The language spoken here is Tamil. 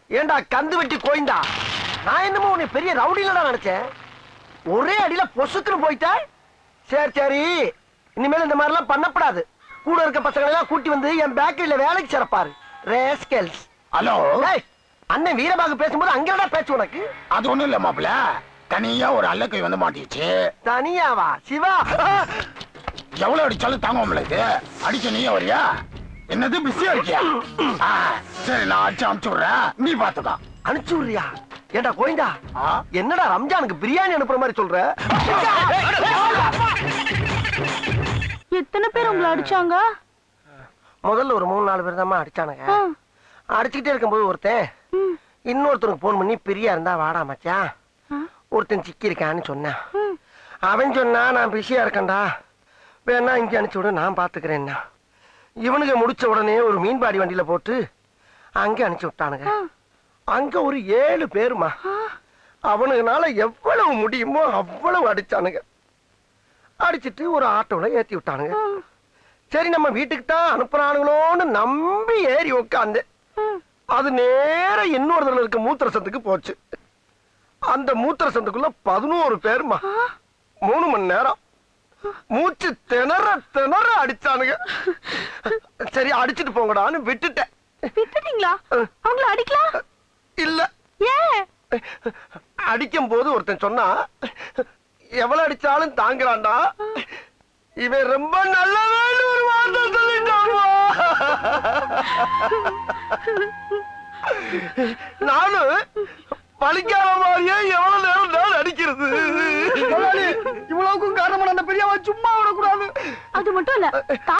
ஏண்டா கந்து வெட்டி கோய்ந்தா நான் என்னமோ உன்னை பெரிய ரவுடிலடா நினைச்சேன் ஒரே அடியில பொசுக்குன்னு போயிட்டா சரி சரி இனிமேல் இந்த மாதிரிலாம் பண்ணப்படாது கூட இருக்க பசங்களை எல்லாம் கூட்டி வந்து என் பேக்கரியில வேலைக்கு சிறப்பாரு ரேஸ்கெல்ஸ் ஹலோ ஏய் அண்ணன் வீரபாகு பேசும்போது அங்கடா பேச்சு உனக்கு அது ஒண்ணும் இல்ல மாப்பிள தனியா ஒரு அல்லக்கை வந்து மாட்டிச்சு தனியாவா சிவா எவ்வளவு அடிச்சாலும் தாங்க உங்களுக்கு அடிக்க நீயே வரியா என்னது பிஸியா இருக்கியா ஆ, சரி நான் அடிச்சு அனுப்பிச்சு விடுறேன் நீ பாத்துக்கோ அனுப்பிச்சு விடுறியா ஏண்டா கோயிந்தா ஆ? என்னடா ரம்ஜானுக்கு பிரியாணி அனுப்புற மாதிரி சொல்ற எத்தனை பேர் உங்களை அடிச்சாங்க முதல்ல ஒரு மூணு நாலு பேர் தான் அடிச்சானுங்க ஆ, அடிச்சுக்கிட்டே இருக்கும்போது ஒருத்தன் ம், இன்னொருத்தனுக்கு போன் பண்ணி பிரியா இருந்தா வாடா மச்சான் ஆ, ஒருத்தன் சிக்கி இருக்கான்னு சொன்னான் ம். அவன் சொன்னா நான் பிஸியா இருக்கேன்டா வேணா இங்க அனுப்பிச்சு விடு நான் பாத்துக்கிறேன்னா இவனுங்க முடிச்ச உடனே ஒரு மீன்பாடி வண்டியில போட்டு அங்க அனுப்பிச்சு விட்டானுங்க ஆ, அங்க ஒரு ஏழு பேருமா ஆ. அவனுங்கனால எவ்வளவு முடியுமோ அவ்வளவு அடிச்சானுங்க அடிச்சிட்டு ஒரு ஆட்டோல ஏத்தி விட்டானுங்க ம், சரி நம்ம வீட்டுக்கு தான் அனுப்புறானுங்களோன்னு நம்பி ஏறி உட்காந்து ம். அது நேர இன்னொருத்தர் இருக்க மூத்திர சந்துக்கு போச்சு அந்த மூத்திர சந்துக்குள்ள பதினோரு பேருமா ஆ, மூணு மணி நேரம் மூச்சு திணற திணற அடிச்சானுங்க சரி அடிச்சிட்டு போங்கடான்னு விட்டுட்டேன் விட்டுட்டீங்களா அவங்கள அடிக்கலாம் இல்ல ஏன் அடிக்கும் போது ஒருத்தன் சொன்னா எவ்வளவு அடிச்சாலும் தாங்குறான்டா இவன் ரொம்ப நல்லவன்னு ஒரு வார்த்தை சொல்லிட்டான்வா நானும் பழிக்காத மாதிரியே எவ்வளவு நேரம் நான் அடிக்கிறது இவ்வளவுக்கும் காரணமான அந்த பெரியவன் சும்மா விடக்கூடாது அது மட்டும் இல்ல